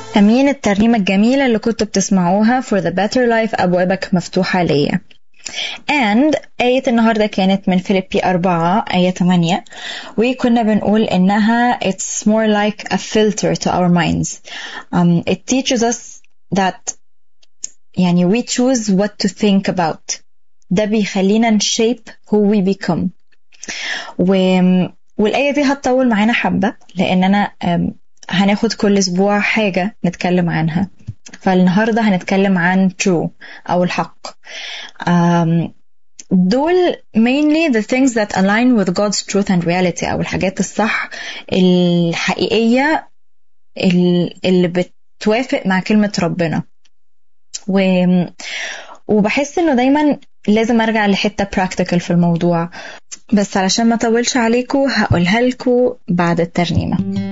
أمين الترنيمة الجميلة اللي كنتوا بتسمعوها For the Better Life أبوابك مفتوحة ليا and آية النهاردة كانت من فيليبي أربعة آية 8 وكنا بنقول إنها it's more like a filter to our minds um, it teaches us that يعني we choose what to think about ده بيخلينا نشيب who we become و... والآية دي هتطول معانا حبة لأن أنا um, هناخد كل أسبوع حاجة نتكلم عنها فالنهاردة هنتكلم عن true أو الحق um, دول mainly the things that align with God's truth and reality أو الحاجات الصح الحقيقية اللي بتوافق مع كلمة ربنا و... وبحس انه دايما لازم ارجع لحته practical في الموضوع بس علشان ما اطولش عليكم هقولها لكم بعد الترنيمه